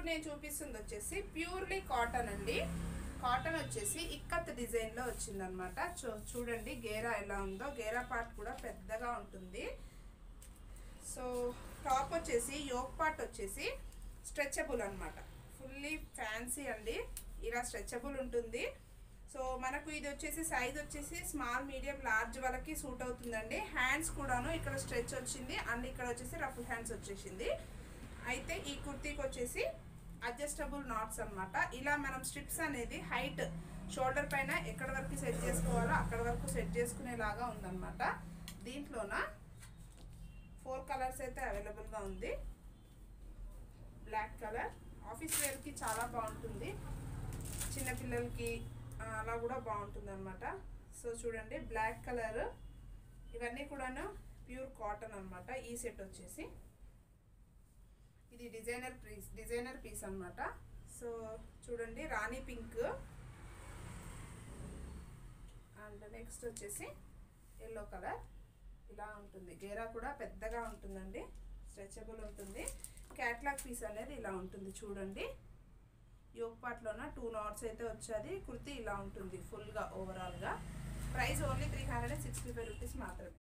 ఇప్పుడు నేను చూపిస్తుంది వచ్చేసి ప్యూర్లీ కాటన్ అండి కాటన్ వచ్చేసి ఇక్కత్ డిజైన్లో వచ్చిందనమాట చూ చూడండి గేరా ఎలా ఉందో గేరా పార్ట్ కూడా పెద్దగా ఉంటుంది సో టాప్ వచ్చేసి యోక్ పార్ట్ వచ్చేసి స్ట్రెచబుల్ అనమాట ఫుల్లీ ఫ్యాన్సీ అండి ఇలా స్ట్రెచబుల్ ఉంటుంది సో మనకు ఇది వచ్చేసి సైజ్ వచ్చేసి స్మాల్ మీడియం లార్జ్ వాళ్ళకి సూట్ అవుతుందండి హ్యాండ్స్ కూడాను ఇక్కడ స్ట్రెచ్ వచ్చింది అండ్ ఇక్కడ వచ్చేసి రఫ్ హ్యాండ్స్ వచ్చేసింది అయితే ఈ కుర్తీకి వచ్చేసి అడ్జస్టబుల్ నాట్స్ అన్నమాట ఇలా మనం స్ట్రిప్స్ అనేది హైట్ షోల్డర్ పైన ఎక్కడ వరకు సెట్ చేసుకోవాలో అక్కడ వరకు సెట్ చేసుకునేలాగా ఉందన్నమాట దీంట్లోన ఫోర్ కలర్స్ అయితే అవైలబుల్గా ఉంది బ్లాక్ కలర్ ఆఫీస్ వేర్కి చాలా బాగుంటుంది చిన్నపిల్లలకి ఆ, అలా కూడా బాగుంటుంది అనమాట సో చూడండి బ్లాక్ కలర్ ఇవన్నీ కూడాను ప్యూర్ కాటన్ అన్నమాట ఈ సెట్ వచ్చేసి ఇది డిజైనర్ పీస్ డిజైనర్ పీస్ అన్నమాట సో చూడండి రాణి పింక్ అండ్ నెక్స్ట్ వచ్చేసి ఎల్లో కలర్ ఇలా ఉంటుంది గేరా కూడా పెద్దగా ఉంటుందండి స్ట్రెచబుల్ ఉంటుంది క్యాట్లాగ్ పీస్ అనేది ఇలా ఉంటుంది చూడండి యోగ్ పార్ట్లోన టూ నాట్స్ అయితే వచ్చేది కుర్తీ ఇలా ఉంటుంది ఫుల్గా ఓవరాల్గా price only three hundred and sixty five rupees మాత్రమే